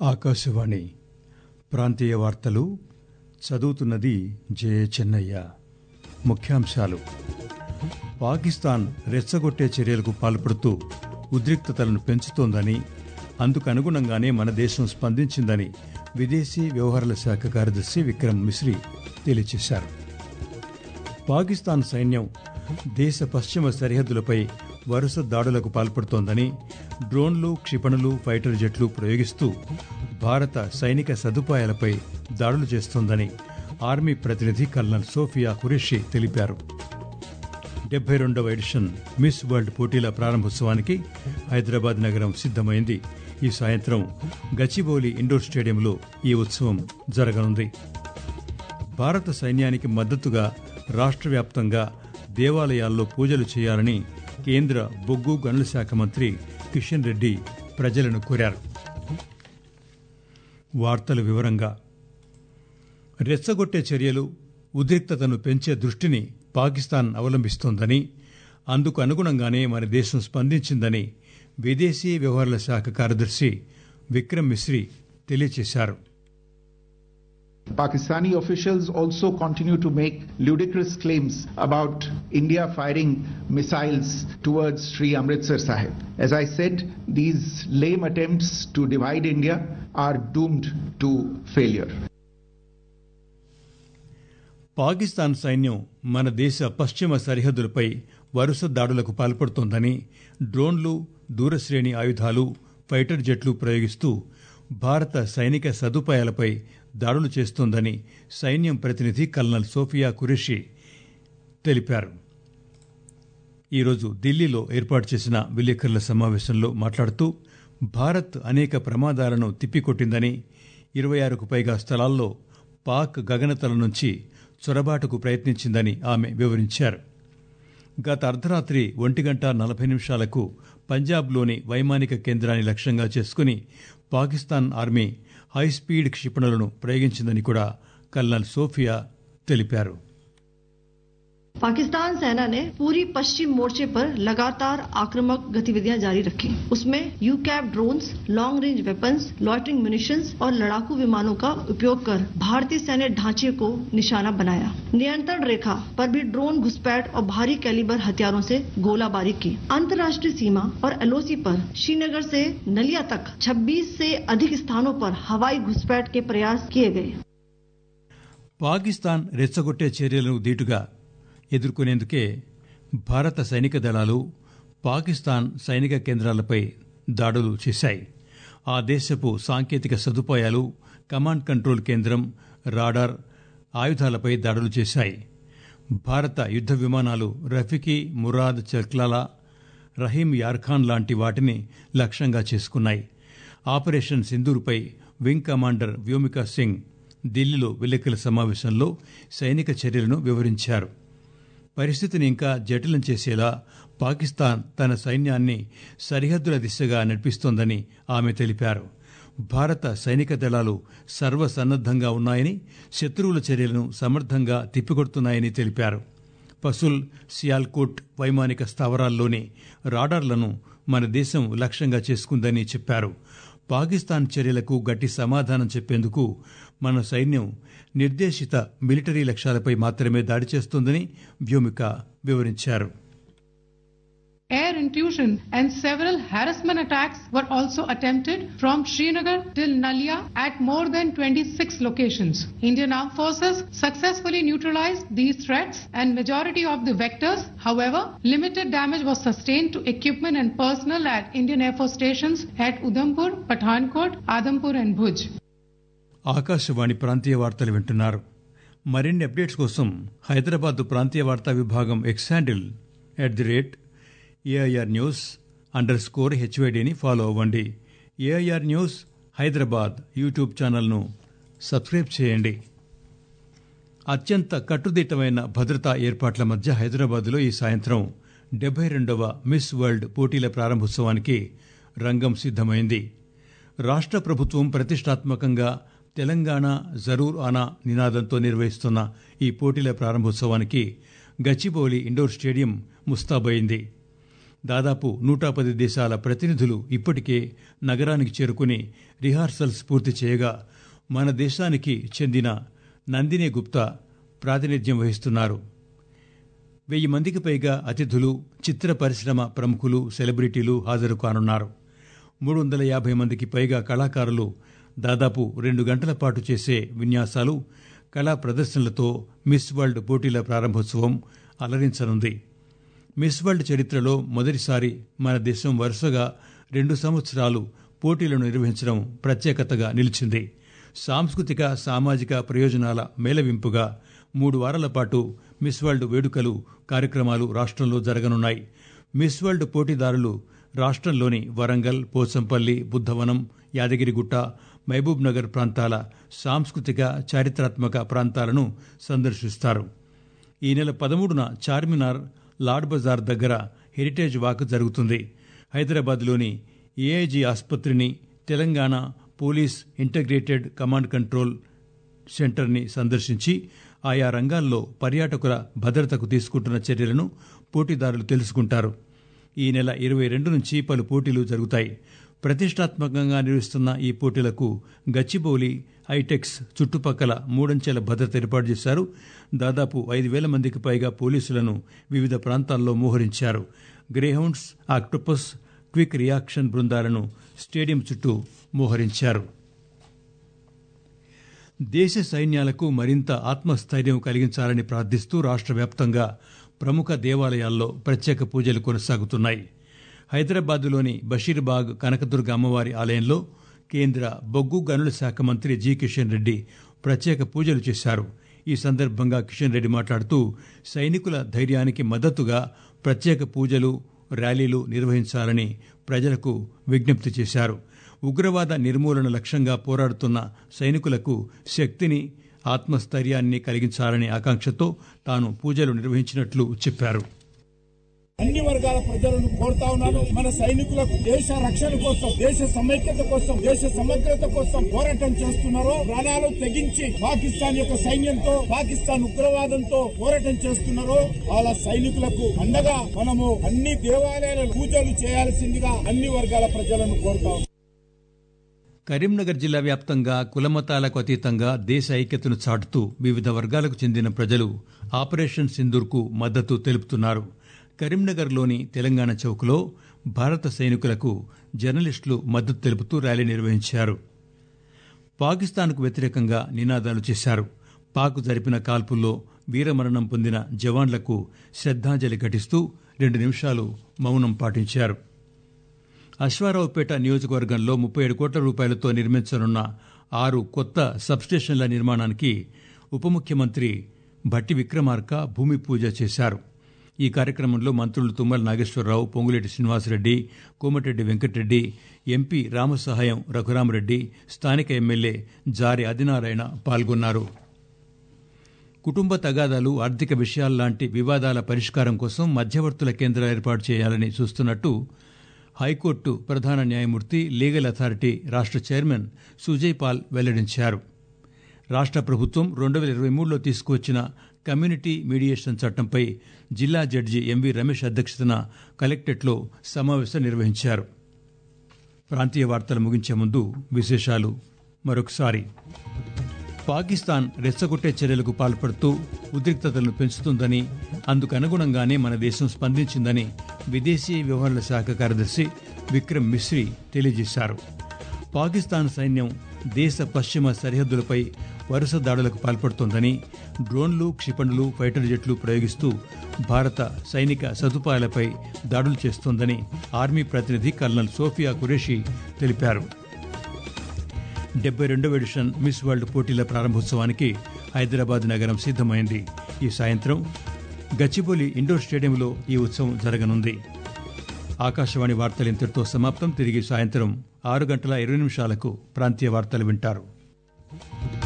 ఆకాశవాణి ప్రాంతీయ వార్తలు చదువుతున్నది జే చెన్నయ్య ముఖ్యాంశాలు పాకిస్తాన్ రెచ్చగొట్టే చర్యలకు పాల్పడుతూ ఉద్రిక్తతలను పెంచుతోందని అందుకు అనుగుణంగానే మన దేశం స్పందించిందని విదేశీ వ్యవహారాల శాఖ కార్యదర్శి విక్రమ్ మిశ్రీ తెలియజేశారు పాకిస్తాన్ సైన్యం దేశ పశ్చిమ సరిహద్దులపై వరుస దాడులకు పాల్పడుతోందని డ్రోన్లు క్షిపణులు ఫైటర్ జెట్లు ప్రయోగిస్తూ భారత సైనిక సదుపాయాలపై దాడులు చేస్తోందని ఆర్మీ ప్రతినిధి కల్నల్ సోఫియా ఖురేషి తెలిపారు డెబ్బై రెండవ ఎడిషన్ మిస్ వరల్డ్ పోటీల ప్రారంభోత్సవానికి హైదరాబాద్ నగరం సిద్దమైంది ఈ సాయంత్రం గచ్చిబౌలి ఇండోర్ స్టేడియంలో ఈ ఉత్సవం జరగనుంది భారత సైన్యానికి మద్దతుగా రాష్ట్ర వ్యాప్తంగా దేవాలయాల్లో పూజలు చేయాలని కేంద్ర బొగ్గు గనుల శాఖ మంత్రి కిషన్ రెడ్డి ప్రజలను కోరారు వార్తల వివరంగా రెచ్చగొట్టే చర్యలు ఉద్రిక్తతను పెంచే దృష్టిని పాకిస్తాన్ అవలంబిస్తోందని అందుకు అనుగుణంగానే మన దేశం స్పందించిందని విదేశీ వ్యవహారాల శాఖ కార్యదర్శి విక్రమ్ మిశ్రీ తెలియజేశారు Pakistani officials also continue to make ludicrous claims about India firing missiles towards Sri Amritsar Sahib. As I said, these lame attempts to divide India are doomed to failure. Pakistan సైన్యం మన దేశ పశ్చిమ సరిహద్దులపై వరుస దాడులకు పాల్పడుతోందని డ్రోన్లు దూరశ్రేణి ఆయుధాలు ఫైటర్ జెట్లు ప్రయోగిస్తూ భారత సైనిక సదుపాయాలపై దాడులు చేస్తోందని సైన్యం ప్రతినిధి కల్నల్ సోఫియా ఖురేషి తెలిపారు ఈరోజు ఢిల్లీలో ఏర్పాటు చేసిన విలేకరుల సమావేశంలో మాట్లాడుతూ భారత్ అనేక ప్రమాదాలను తిప్పికొట్టిందని ఇరవై ఆరుకు పైగా స్థలాల్లో పాక్ గగనతల నుంచి చొరబాటుకు ప్రయత్నించిందని ఆమె వివరించారు గత అర్ధరాత్రి ఒంటి గంట నలభై నిమిషాలకు పంజాబ్లోని వైమానిక కేంద్రాన్ని లక్ష్యంగా చేసుకుని పాకిస్తాన్ ఆర్మీ హైస్పీడ్ క్షిపణులను ప్రయోగించిందని కూడా కల్నల్ సోఫియా తెలిపారు पाकिस्तान सेना ने पूरी पश्चिम मोर्चे पर लगातार आक्रामक गतिविधियां जारी रखी उसमें यू कैप drones long range weapons loitering munitions और लड़ाकू विमानों का उपयोग कर भारतीय सैन्य ढांचे को निशाना बनाया नियंत्रण रेखा पर भी ड्रोन घुसपैठ और भारी कैलिबर हथियारों से गोलाबारी की अंतर्राष्ट्रीय सीमा और एलओसी पर श्रीनगर से नलिया तक 26 से अधिक स्थानों पर हवाई घुसपैठ के प्रयास किए गए పాకిస్తాన్ రెచ్చగొట్టే చర్యలను దీటుగా ఎదుర్కొనేందుకే భారత సైనిక దళాలు పాకిస్తాన్ సైనిక కేంద్రాలపై దాడులు చేశాయి ఆ దేశపు సాంకేతిక సదుపాయాలు కమాండ్ కంట్రోల్ కేంద్రం రాడార్ ఆయుధాలపై దాడులు చేశాయి భారత యుద్ద విమానాలు రఫికీ మురాద్ చర్క్లాలా రహీం యార్ఖాన్ లాంటి వాటిని లక్ష్యంగా చేసుకున్నాయి ఆపరేషన్ సింధూర్పై వింగ్ కమాండర్ వ్యోమికా సింగ్ ఢిల్లీలో విలేకరుల సమావేశంలో సైనిక చర్యలను వివరించారు పరిస్థితిని ఇంకా జటిలం చేసేలా పాకిస్తాన్ తన సైన్యాన్ని సరిహద్దుల దిశగా నడిపిస్తోందని ఆమె తెలిపారు భారత సైనిక దళాలు సర్వసన్నద్దంగా ఉన్నాయని శత్రువుల చర్యలను సమర్థంగా తిప్పికొడుతున్నాయని తెలిపారు పసుల్ సియాల్కోట్ వైమానిక స్థావరాల్లోని రాడార్లను మన దేశం లక్ష్యంగా చేసుకుందని చెప్పారు పాకిస్తాన్ చర్యలకు గట్టి సమాధానం చెప్పేందుకు మన సైన్యం నిర్దేశిత మిలిటరీ లక్ష్యాలపై మాత్రమే దాడి చేస్తోందని వ్యోమిక వివరించారు Air intrusion and several harassment attacks were also attempted from Srinagar till Nalia at more than 26 locations. Indian Armed Forces successfully neutralized these threats and majority of the vectors. However, limited damage was sustained to equipment and personnel at Indian Air Force stations at Udhampur, Pathankot, Adampur and Bhuj. Akashvani ప్రాంతీయ వార్తలు వింటున్నారు మరిన్ని updates కోసం హైదరాబాద్ ప్రాంతీయ వార్తా విభాగం X handle at the rate AIR news underscore హెచ్వైడిని follow అవ్వండి ఏఐఆర్ న్యూస్ హైదరాబాద్ యూట్యూబ్ ఛానల్ను సబ్స్క్రైబ్ చేయండి అత్యంత కట్టుదిట్టమైన భద్రతా ఏర్పాట్ల మధ్య హైదరాబాద్లో ఈ సాయంత్రం డెబ్బై రెండవ మిస్ వరల్డ్ పోటీల ప్రారంభోత్సవానికి రంగం సిద్దమైంది రాష్ట్ర ప్రభుత్వం ప్రతిష్టాత్మకంగా తెలంగాణ జరూర్ ఆనా నినాదంతో నిర్వహిస్తున్న ఈ పోటీల ప్రారంభోత్సవానికి గచ్చిబౌలి ఇండోర్ స్టేడియం ముస్తాబైంది దాదాపు నూట పది దేశాల ప్రతినిధులు ఇప్పటికే నగరానికి చేరుకుని రిహార్సల్స్ పూర్తి చేయగా మన దేశానికి చెందిన నందిని గుప్తా ప్రాతినిధ్యం వహిస్తున్నారు వెయ్యి మందికి పైగా అతిథులు చిత్ర పరిశ్రమ ప్రముఖులు సెలబ్రిటీలు హాజరు కానున్నారు మూడు వందల యాభై మందికి పైగా కళాకారులు దాదాపు రెండు గంటల పాటు చేసే విన్యాసాలు కళా ప్రదర్శనలతో మిస్ వరల్డ్ పోటీల ప్రారంభోత్సవం అలరించనుంది మిస్ వరల్డ్ చరిత్రలో మొదటిసారి మన దేశం వరుసగా రెండు సంవత్సరాలు పోటీలను నిర్వహించడం ప్రత్యేకతగా నిలిచింది సాంస్కృతిక సామాజిక ప్రయోజనాల మేళవింపుగా మూడు వారాల పాటు మిస్ వరల్డ్ వేడుకలు కార్యక్రమాలు రాష్ట్రంలో జరగనున్నాయి మిస్ వరల్డ్ పోటీదారులు రాష్ట్రంలోని వరంగల్ పోచంపల్లి బుద్ధవనం యాదగిరిగుట్ట మహబూబ్ నగర్ ప్రాంతాల సాంస్కృతిక చారిత్రాత్మక ప్రాంతాలను సందర్శిస్తారు ఈ నెల పదమూడున చార్మినార్ లాడ్ బజార్ దగ్గర హెరిటేజ్ వాక్ జరుగుతుంది హైదరాబాద్లోని ఏఐజీ ఆసుపత్రిని Telangana police integrated command control సెంటర్ని సందర్శించి ఆయా రంగాల్లో పర్యాటకుల భద్రతకు తీసుకుంటున్న చర్యలను పోటీదారులు తెలుసుకుంటారు ఈ నెల ఇరవై రెండు నుంచి పలు పోటీలు జరుగుతాయి ప్రతిష్టాత్మకంగా నిర్వహిస్తున్న ఈ పోటీలకు గచ్చిబౌలి హైటెక్స్ చుట్టుపక్కల మూడంచెల భద్రత ఏర్పాటు చేశారు దాదాపు ఐదు వేల మందికి పైగా పోలీసులను వివిధ ప్రాంతాల్లో మోహరించారు గ్రేహౌండ్స్ ఆక్టోపస్ క్విక్ రియాక్షన్ బృందాలను స్టేడియం చుట్టూ మోహరించారు దేశ సైన్యాలకు మరింత ఆత్మస్థైర్యం కలిగించాలని ప్రార్థిస్తూ రాష్ట్ర వ్యాప్తంగా ప్రముఖ దేవాలయాల్లో ప్రత్యేక పూజలు కొనసాగుతున్నాయి హైదరాబాద్లోని బషీర్బాగ్ కనకదుర్గ అమ్మవారి ఆలయంలో కేంద్ర బొగ్గు గనుల శాఖ మంత్రి జి కిషన్ రెడ్డి ప్రత్యేక పూజలు చేశారు ఈ సందర్భంగా కిషన్ రెడ్డి మాట్లాడుతూ సైనికుల ధైర్యానికి మద్దతుగా ప్రత్యేక పూజలు ర్యాలీలు నిర్వహించాలని ప్రజలకు విజ్ఞప్తి చేశారు ఉగ్రవాద నిర్మూలన లక్ష్యంగా పోరాడుతున్న సైనికులకు శక్తిని ఆత్మస్థైర్యాన్ని కలిగించాలనే ఆకాంక్షతో తాను పూజలు నిర్వహించినట్లు చెప్పారు అన్ని వర్గాల ప్రజలను కోరుతా ఉన్నాను మన సైనికులకు దేశ రక్షణ కోసం దేశ సమైక్యత కోసం దేశ సమగ్రత కోసం పోరాటం చేస్తున్నారో ప్రాణాలు తెగించి పాకిస్తాన్ యొక్క సైన్యంతో పాకిస్తాన్ ఉగ్రవాదంతో పోరాటం చేస్తున్నారో వాళ్ళ సైనికులకు అండగా మనము అన్ని దేవాలయాల పూజలు చేయాల్సిందిగా అన్ని వర్గాల ప్రజలను కోరుతాం కరీంనగర్ జిల్లా వ్యాప్తంగా కులమతాలకు అతీతంగా దేశ ఐక్యతను చాటుతూ వివిధ వర్గాలకు చెందిన ప్రజలు ఆపరేషన్ సింధూర్కు మద్దతు తెలుపుతున్నారు కరీంనగర్లోని తెలంగాణ చౌక్లో భారత సైనికులకు జర్నలిస్టులు మద్దతు తెలుపుతూ ర్యాలీ నిర్వహించారు పాకిస్తాన్కు వ్యతిరేకంగా నినాదాలు చేశారు పాక్ జరిపిన కాల్పుల్లో వీరమరణం పొందిన జవాన్లకు శ్రద్దాంజలి ఘటిస్తూ రెండు నిమిషాలు మౌనం పాటించారు అశ్వారావుపేట నియోజకవర్గంలో ముప్పై ఏడు కోట్ల రూపాయలతో నిర్మించనున్న ఆరు కొత్త సబ్స్టేషన్ల నిర్మాణానికి ఉప ముఖ్యమంత్రి భట్టి విక్రమార్క భూమి పూజ చేశారు ఈ కార్యక్రమంలో మంత్రులు తుమ్మల నాగేశ్వరరావు పొంగులేటి శ్రీనివాసరెడ్డి కోమటిరెడ్డి వెంకటరెడ్డి ఎంపీ రామసహాయం రఘురామరెడ్డి స్థానిక ఎమ్మెల్యే జారి ఆదినారాయణ పాల్గొన్నారు కుటుంబ తగాదాలు ఆర్థిక విషయాల్లాంటి వివాదాల పరిష్కారం కోసం మధ్యవర్తుల కేంద్రాలు ఏర్పాటు చేయాలని చూస్తున్నట్టు హైకోర్టు ప్రధాన న్యాయమూర్తి లీగల్ అథారిటీ రాష్ట్ర చైర్మన్ సుజయ్ పాల్ వెల్లడించారు రాష్ట్ర ప్రభుత్వం రెండు వేల ఇరవై మూడులో తీసుకువచ్చిన కమ్యూనిటీ మీడియేషన్ చట్టంపై జిల్లా జడ్జి ఎంవి రమేష్ అధ్యక్షతన కలెక్టరేట్లో సమావేశం నిర్వహించారు ప్రాంతీయ వార్తలు ముగించే ముందు విశేషాలు మరొకసారి పాకిస్తాన్ రెచ్చగొట్టే చర్యలకు పాల్పడుతూ ఉద్రిక్తతలను పెంచుతుందని అందుకు అనుగుణంగానే మన దేశం స్పందించిందని విదేశీ వ్యవహారాల శాఖ కార్యదర్శి విక్రమ్ మిశ్రీ తెలియజేశారు పాకిస్తాన్ సైన్యం దేశ పశ్చిమ సరిహద్దులపై వరుస దాడులకు పాల్పడుతోందని డ్రోన్లు క్షిపణులు ఫైటర్ జెట్లు ప్రయోగిస్తూ భారత సైనిక సదుపాయాలపై దాడులు చేస్తోందని ఆర్మీ ప్రతినిధి కల్నల్ సోఫియా ఖురేషి తెలిపారు డెబ్బై రెండవ ఎడిషన్ మిస్ వరల్డ్ పోటీల ప్రారంభోత్సవానికి హైదరాబాద్ నగరం సిద్దమైంది ఈ సాయంత్రం గచ్చిబౌలి ఇండోర్ స్టేడియంలో ఈ ఉత్సవం జరగనుంది ఆకాశవాణి వార్తలు ఇంతటితో సమాప్తం తిరిగి సాయంత్రం ఆరు గంటల ఇరవై నిమిషాలకు ప్రాంతీయ వార్తలు వింటారు